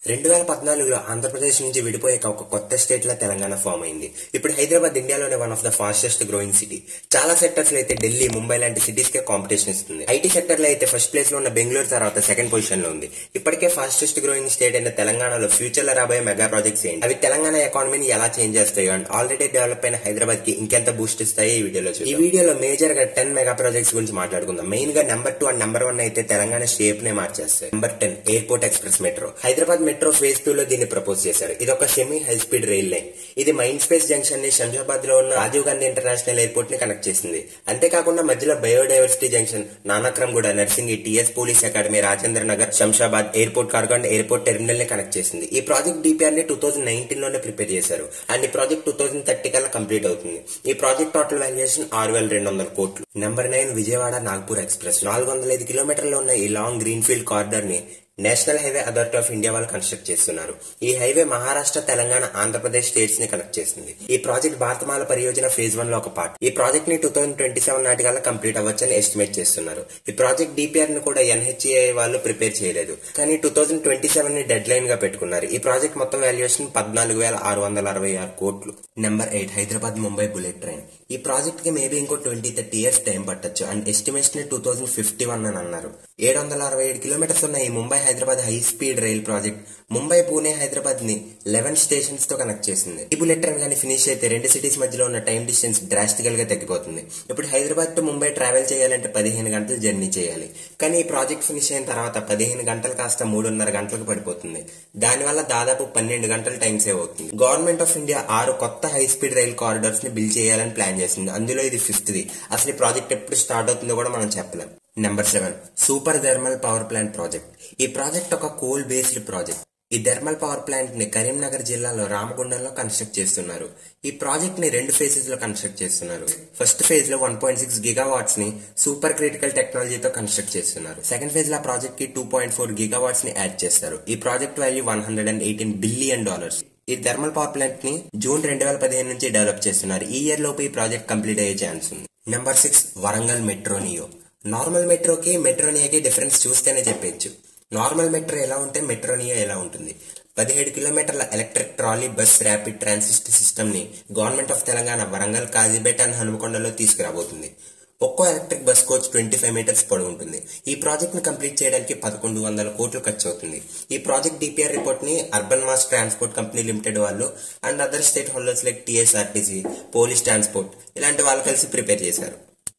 రెండు వేల పద్నాలుగులో ఆంధ్రప్రదేశ్ నుంచి విడిపోయే ఒక కొత్త స్టేట్ లా తెలంగాణ ఫామ్ అయింది ఇప్పుడు హైదరాబాద్ ఇండియాలోనే one of the fastest growing city చాలా సెక్టర్స్ లో అయితే ఢిల్లీ ముంబై లాంటి సిటీస్ కే కాంపిటీషన్ ఇస్తుంది ఐటీ సెక్టర్ లో అయితే ఫస్ట్ ప్లేస్ లో ఉన్న బెంగళూరు తర్వాత సెకండ్ పొజిషన్ లో ఉంది ఇప్పటికే ఫాస్టెస్ట్ గ్రోయింగ్ స్టేట్ అయిన తెలంగాణలో ఫ్యూచర్ లో రాబోయే మెగా ప్రాజెక్ట్స్ ఏంటి అవి తెలంగాణ ఎకానమీని ఎలా చేంజ్ చేస్తాయో అండ్ ఆల్రెడీ డెవలప్ అయిన హైదరాబాద్ కి ఇంకెంత బూస్ట్ ఇస్తాయో ఈ వీడియోలో చూద్దాం. ఈ వీడియోలో మేజర్ గా టెన్ మెగా ప్రాజెక్ట్స్ గురించి మాట్లాడుకుందాం మెయిన్ గా number two and number one అయితే తెలంగాణ షేప్ నే మార్చేస్తాయి number ten airport express metro Hyderabad metro phase two లో దీన్ని ప్రపోజ్ చేశారు ఇది ఒక semi high speed rail line ఇది మైండ్ స్పేస్ జంక్షన్ ని శంషాబాద్ లో ఉన్న రాజీవ్ గాంధీ ఇంటర్నేషనల్ ఎయిర్పోర్ట్ ని కనెక్ట్ చేసింది అంతేకాకుండా మధ్యలో బయోడైవర్సిటీ జంక్షన్ నానాక్రమ్ కూడా Narsingi TS police academy Rajendra Nagar Shamshabad airport cargo and airport terminal ని కనెక్ట్ చేసింది ఈ ప్రాజెక్ట్ డిపిఆర్ ని టూ థౌసండ్ నైన్టీన్ లోనే ప్రిపేర్ చేశారు అండ్ ఈ ప్రాజెక్ట్ టూ థౌసండ్ థర్టీ కల్లా కంప్లీట్ అవుతుంది ఈ ప్రాజెక్ట్ టోటల్ వాల్యుయేషన్ ఆరు వేల రెండు వందల కోట్లు number nine Vijayawada Nagpur express నాలుగు వందల ఐదు కిలోమీటర్లు ఉన్న ఈ లాంగ్ గ్రీన్ ఫీల్డ్ కారిడార్ ని national highway authority of India వాళ్ళు కన్స్ట్రక్ట్ చేస్తున్నారు ఈ హైవే మహారాష్ట్ర తెలంగాణ ఆంధ్రప్రదేశ్ స్టేట్స్ ని కనెక్ట్ చేస్తుంది ఈ project Bharatmala Pariyojana phase one లో ఒక పార్ట్ ఈ ప్రాజెక్ట్ ని టూ థౌసండ్ ట్వంటీ సెవెన్ నాటికల్లా కంప్లీట్ అవ్వచ్చని ఎస్టిమేట్ చేస్తున్నారు ఈ ప్రాజెక్ట్ డిపిఆర్ ని కూడా ఎన్హెచ్ఏ వాళ్ళు ప్రిపేర్ చేయలేదు కానీ టూ థౌసండ్ ట్వంటీ సెవెన్ ని డెడ్ లైన్ గా పెట్టుకున్నారు ఈ ప్రాజెక్ట్ మొత్తం వాల్యుయేషన్ పద్నాలుగు వేల ఆరు వందల అరవై ఆరు కోట్లు number eight Hyderabad Mumbai bullet train ఈ ప్రాజెక్ట్ కి మేబీ ఇంకో ట్వంటీ థర్టీ ఇయర్స్ టైం పట్టొచ్చు and estimation two thousand fifty one అని అన్నారు ఏడు వందల అరవై ఏడు కిలోమీటర్స్ ఉన్న ఈ Mumbai Hyderabad high speed rail project Mumbai Pune Hyderabad ని లెవెన్ స్టేషన్స్ తో కనెక్ట్ చేసింది ఈ బుల్లెట్ ట్రైన్ కానీ ఫినిష్ అయితే రెండు సిటీస్ మధ్యలో ఉన్న టైం డిస్టెన్స్ డ్రాస్టికల్ గా తగ్గిపోతుంది ఇప్పుడు హైదరాబాద్ టు ముంబై ట్రావెల్ చేయాలంటే పదిహేను గంటలు జర్నీ చేయాలి కానీ ఈ ప్రాజెక్ట్ ఫినిష్ అయిన తర్వాత పదిహేను గంటలు కాస్త మూడున్నర గంటలకు పడిపోతుంది దానివల్ల దాదాపు పన్నెండు గంటల టైం సేవ్ అవుతుంది గవర్నమెంట్ ఆఫ్ ఇండియా ఆరు కొత్త హై స్పీడ్ రైల్ కారిడార్స్ ని బిల్డ్ చేయాలని ప్లాన్ చేసింది అందులో ఇది ఫిఫ్త్ ది అసలు ఈ ప్రాజెక్ట్ ఎప్పుడు స్టార్ట్ అవుతుందో కూడా మనం చెప్పలేం number seven super thermal power plant project ఈ ప్రాజెక్ట్ ఒక కోల్ బేస్డ్ ప్రాజెక్ట్ ఈ థర్మల్ పవర్ ప్లాంట్ ని కరీంనగర్ జిల్లాలో రామగుండంలో కన్స్ట్రక్ట్ చేస్తున్నారు ఈ ప్రాజెక్ట్ ని రెండు ఫేజెస్ లో కన్స్ట్రక్ట్ చేస్తున్నారు ఫస్ట్ ఫేజ్ లో వన్ పాయింట్ సిక్స్ గిగావాట్స్ ని సూపర్ క్రిటికల్ టెక్నాలజీతో కన్స్ట్రక్ట్ చేస్తున్నారు సెకండ్ ఫేజ్ లో ప్రాజెక్ట్ కి టూ పాయింట్ ఫోర్ గిగావాట్స్ ని యాడ్ చేస్తారు ఈ project value one hundred and eighteen billion dollars ఈ థర్మల్ పవర్ ప్లాంట్ ని జూన్ రెండు వేల పదిహేను నుంచి డెవలప్ చేస్తున్నారు ఈ ఇయర్ లోపు ఈ ప్రాజెక్ట్ కంప్లీట్ అయ్యే ఛాన్స్ ఉంది number six Warangal metro neo normal మెట్రోకి మెట్రోనియాకి డిఫరెన్స్ చూస్తేనే చెప్పచ్చు నార్మల్ మెట్రో ఎలా ఉంటే మెట్రోనియా ఎలా ఉంటుంది పదిహేడు కిలోమీటర్ల electric trolley bus rapid transit system ని government of Telangana Warangal Kazipet and హనుమకొండలో తీసుకురాబోతుంది ఒక్కో electric bus coach twenty five metres పొడవు ఉంటుంది ఈ ప్రాజెక్ట్ ని కంప్లీట్ చేయడానికి పదకొండు వందల కోట్లు ఖర్చు అవుతుంది ఈ ప్రాజెక్ట్ డిపిఆర్ రిపోర్ట్ ని urban mass transport company limited వాళ్ళు and other state holders like TSRTC police transport ఇలాంటి వాళ్ళు కలిసి ప్రిపేర్ చేశారు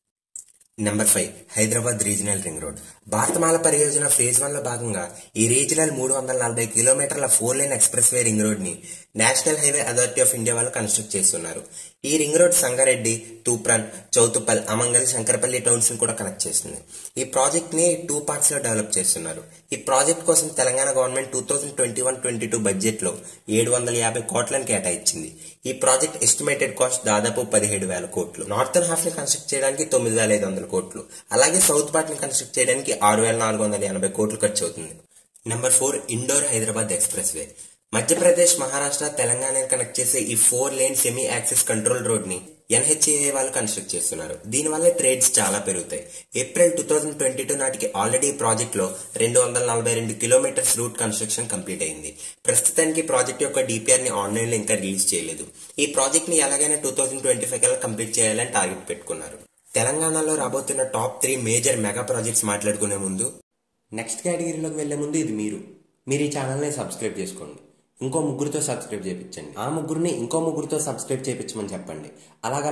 number five Hyderabad regional ring road Bharatmala Pariyojana phase one లో భాగంగా ఈ రీజనల్ మూడు వందల నలభై కిలోమీటర్ల four lane expressway ring road ని national highway authority of India వాళ్ళు కన్స్ట్రక్ట్ చేస్తున్నారు ఈ ring road Sangareddy Toopran Choutuppal Amangal Shankarpally towns ని కూడా కనెక్ట్ చేస్తుంది ఈ ప్రాజెక్ట్ ని టూ పార్ట్స్ లో డెవలప్ చేస్తున్నారు ఈ ప్రాజెక్ట్ కోసం Telangana government two thousand twenty one twenty two budget లో ఏడు వందల యాభై కోట్లను కేటాయించింది ఈ ప్రాజెక్ట్ ఎస్టిమేటెడ్ కాస్ట్ దాదాపు పదిహేడు వేల కోట్లు నార్థన్ హాఫ్ ని కన్స్ట్రక్ట్ చేయడానికి తొమ్మిది వేల ఐదు వందల కోట్లు అలాగే సౌత్ పార్ట్ ని కన్స్ట్రక్ట్ చేయడానికి ఆరు వేల నాలుగు వందల ఎనభై కోట్లు ఖర్చు అవుతుంది number four Indore Hyderabad expressway Madhya Pradesh Maharashtra Telangana connect చేసే ఈ four lane semi access control road ని ఎన్హెచ్ఏ వాళ్ళు కన్స్ట్రక్ట్ చేస్తున్నారు దీనివల్ల ట్రేడ్స్ చాలా పెరుగుతాయి April two thousand twenty two నాటికి ఆల్రెడీ ఈ ప్రాజెక్ట్ లో రెండు వందల నలభై రెండు కిలోమీటర్స్ రూట్ కన్స్ట్రక్షన్ కంప్లీట్ అయింది ప్రస్తుతానికి ప్రాజెక్ట్ యొక్క డిపిఆర్ ని ఆన్లైన్ లో ఇంకా రిలీజ్ చేయలేదు ఈ ప్రాజెక్ట్ ని ఎలాగైనా టూ థౌసండ్ ట్వంటీ ఫైవ్ కల్లా కంప్లీట్ చేయాలని టార్గెట్ పెట్టుకున్నారు తెలంగాణలో రాబోతున్న top three major mega projects మాట్లాడుకునే ముందు నెక్స్ట్ కేటగిరీలోకి వెళ్లే ముందు ఇది మీరు మీరు ఈ ఛానల్ని సబ్స్క్రైబ్ చేసుకోండి ఇంకో ముగ్గురితో సబ్స్క్రైబ్ చేయించండి ఆ ముగ్గురిని ఇంకో ముగ్గురితో సబ్స్క్రైబ్ చేయించమని చెప్పండి అలాగా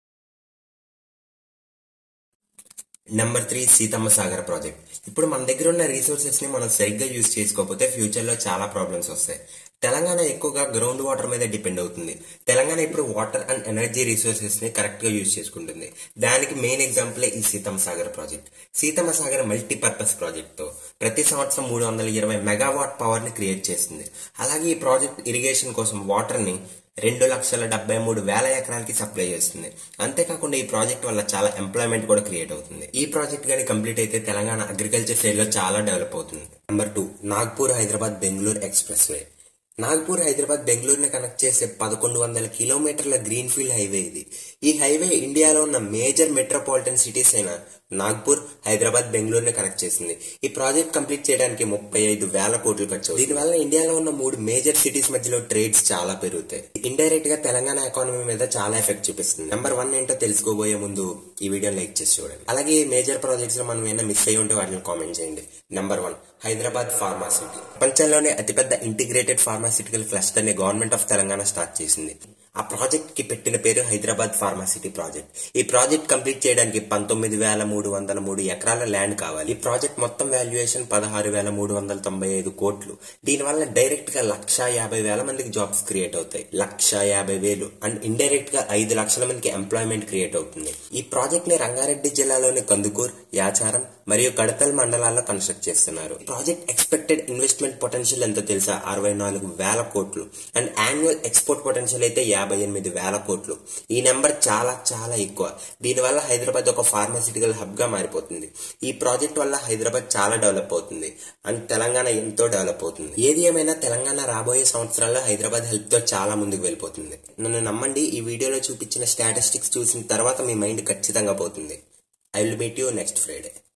number three Sitamma Sagar project ఇప్పుడు మన దగ్గర ఉన్న రీసోర్సెస్ ని మనం సరిగ్గా యూజ్ చేసుకోకపోతే ఫ్యూచర్ లో చాలా ప్రాబ్లమ్స్ వస్తాయి తెలంగాణ ఎక్కువగా గ్రౌండ్ వాటర్ మీద డిపెండ్ అవుతుంది తెలంగాణ ఇప్పుడు వాటర్ అండ్ ఎనర్జీ రిసోర్సెస్ ని కరెక్ట్ గా యూజ్ చేసుకుంటుంది దానికి మెయిన్ ఎగ్జాంపుల్ ఈ Sitamma Sagar project Sitamma Sagar multipurpose project తో ప్రతి సంవత్సరం మూడు వందల ఇరవై మెగావాట్ పవర్ ని క్రియేట్ చేస్తుంది అలాగే ఈ ప్రాజెక్ట్ ఇరిగేషన్ కోసం వాటర్ ని రెండు లక్షల డెబ్బై మూడు వేల ఎకరాలకి సప్లై చేస్తుంది అంతేకాకుండా ఈ ప్రాజెక్ట్ వల్ల చాలా ఎంప్లాయ్మెంట్ కూడా క్రియేట్ అవుతుంది ఈ ప్రాజెక్ట్ కానీ కంప్లీట్ అయితే తెలంగాణ అగ్రికల్చర్ సైడ్ లో చాలా డెవలప్ అవుతుంది number two Nagpur Hyderabad Bengaluru expressway Nagpur Hyderabad బెంగళూరుని కనెక్ట్ చేసే పదకొండు వందల కిలోమీటర్ల గ్రీన్ ఫీల్డ్ హైవే ఇది ఈ హైవే ఇండియాలో ఉన్న మేజర్ మెట్రోపాలిటన్ సిటీస్ అయిన నాగ్పూర్ హైదరాబాద్ బెంగళూరుని కనెక్ట్ చేసింది ఈ ప్రాజెక్ట్ కంప్లీట్ చేయడానికి ముప్పై ఐదు వేల కోట్లు ఖర్చు అవుతుంది. దీనివల్ల ఇండియాలో ఉన్న మూడు మేజర్ సిటీస్ మధ్యలో ట్రేడ్స్ చాలా పెరుగుతాయి ఇండైరెక్ట్ గా తెలంగాణ ఎకానమీ మీద చాలా ఎఫెక్ట్ చూపిస్తుంది నెంబర్ వన్ ఏంటో తెలుసుకోబోయే ముందు ఈ వీడియో లైక్ చేసి చూడండి అలాగే మేజర్ ప్రాజెక్ట్స్ లో మనం ఏమైనా మిస్ అయ్యి ఉంటే వాటిని కామెంట్ చేయండి నెంబర్ వన్ హైదరాబాద్ ఫార్మాసిటీ ప్రపంచంలోనే అతిపెద్ద ఇంటిగ్రేటెడ్ ఫార్మాసిటికల్ క్లస్టర్ ని గవర్నమెంట్ ఆఫ్ తెలంగాణ స్టార్ట్ చేసింది ఆ ప్రాజెక్ట్ కి పెట్టిన పేరు హైదరాబాద్ ఫార్మాసిటీ ప్రాజెక్ట్ ఈ ప్రాజెక్ట్ కంప్లీట్ చేయడానికి పంతొమ్మిది వేల మూడు వందల మూడు ఎకరాల ల్యాండ్ కావాలి ఈ ప్రాజెక్ట్ మొత్తం వాల్యుయేషన్ పదహారు వేల మూడు వందల తొంభై ఐదు కోట్లు దీనివల్ల డైరెక్ట్ గా లక్ష యాభై వేల మందికి జాబ్స్ క్రియేట్ అవుతాయి లక్ష యాభై వేలు అండ్ ఇండైరెక్ట్ గా ఐదు లక్షల మందికి ఎంప్లాయ్మెంట్ క్రియేట్ అవుతుంది ఈ ప్రాజెక్ట్ ని రంగారెడ్డి జిల్లాలోని కందుకూర్ యాచారం మరియు కడతల్ మండలాల్లో కన్స్ట్రక్ట్ చేస్తున్నారు ప్రాజెక్ట్ ఎక్స్పెక్టెడ్ ఇన్వెస్ట్మెంట్ పొటెన్షియల్ ఎంతో తెలుసా అరవై నాలుగు వేల కోట్లు అండ్ యాన్యువల్ ఎక్స్పోర్ట్ పొటెన్షియల్ అయితే యాభై ఎనిమిది వేల కోట్లు ఈ నెంబర్ చాలా చాలా ఎక్కువ దీనివల్ల హైదరాబాద్ ఒక ఫార్మాసిటికల్ హబ్ గా మారిపోతుంది ఈ ప్రాజెక్ట్ వల్ల హైదరాబాద్ చాలా డెవలప్ అవుతుంది అండ్ తెలంగాణ ఎంతో డెవలప్ అవుతుంది ఏది ఏమైనా తెలంగాణ రాబోయే సంవత్సరాల్లో హైదరాబాద్ హెల్త్ తో చాలా ముందుకు వెళ్ళిపోతుంది నన్ను నమ్మండి ఈ వీడియోలో చూపించిన స్టాటిస్టిక్స్ చూసిన తర్వాత మీ మైండ్ ఖచ్చితంగా పోతుంది I will meet you next Friday